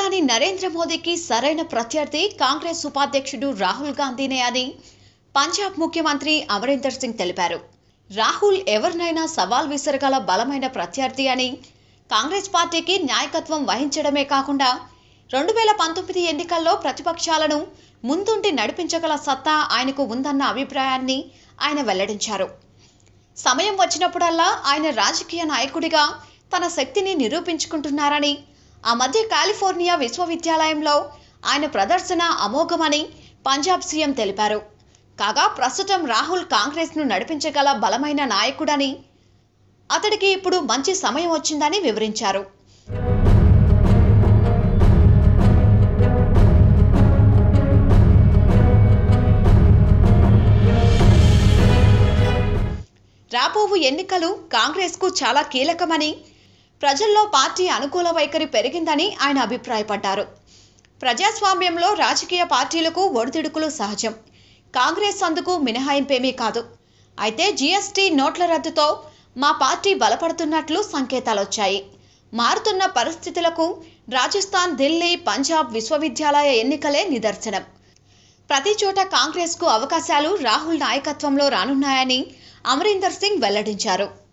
ప్రధాని నరేంద్ర మోదీకి సరైన ప్రత్యర్థి కాంగ్రెస్ ఉపాధ్యక్షుడు రాహుల్ గాంధీనే అని పంజాబ్ ముఖ్యమంత్రి అమరీందర్ సింగ్ తెలిపారు రాహుల్ ఎవరినైనా సవాల్ విసరగల బలమైన ప్రత్యర్థి అని కాంగ్రెస్ పార్టీకి నాయకత్వం వహించడమే కాకుండా రెండు వేల పంతొమ్మిది ఎన్నికల్లో ప్రతిపక్షాలను ముందుండి నడిపించగల సత్తా ఆయనకు ఉందన్న అభిప్రాయాన్ని ఆయన వెల్లడించారు సమయం వచ్చినప్పుడల్లా ఆయన రాజకీయ నాయకుడిగా తన శక్తిని నిరూపించుకుంటున్నారని ఆ మధ్య కాలిఫోర్నియా విశ్వవిద్యాలయంలో ఆయన ప్రదర్శన అమోఘమని పంజాబ్ సీఎం తెలిపారు కాగా ప్రస్తుతం రాహుల్ కాంగ్రెస్ను నడిపించగల బలమైన నాయకుడని అతడికి ఇప్పుడు మంచి సమయం వచ్చిందని వివరించారు రాబోవు ఎన్నికలు కాంగ్రెస్కు చాలా కీలకమని ప్రజల్లో పార్టీ అనుకూల వైఖరి పెరిగిందని ఆయన అభిప్రాయపడ్డారు ప్రజాస్వామ్యంలో రాజకీయ పార్టీలకు ఒడిదుడుకులు సహజం కాంగ్రెస్ అందుకు మినహాయింపేమీ కాదు అయితే జీఎస్టీ నోట్ల రద్దుతో మా పార్టీ బలపడుతున్నట్లు సంకేతాలొచ్చాయి మారుతున్న పరిస్థితులకు రాజస్థాన్ ఢిల్లీ పంజాబ్ విశ్వవిద్యాలయ ఎన్నికలే నిదర్శనం ప్రతి చోట కాంగ్రెస్కు అవకాశాలు రాహుల్ నాయకత్వంలో రానున్నాయని అమరీందర్ సింగ్ వెల్లడించారు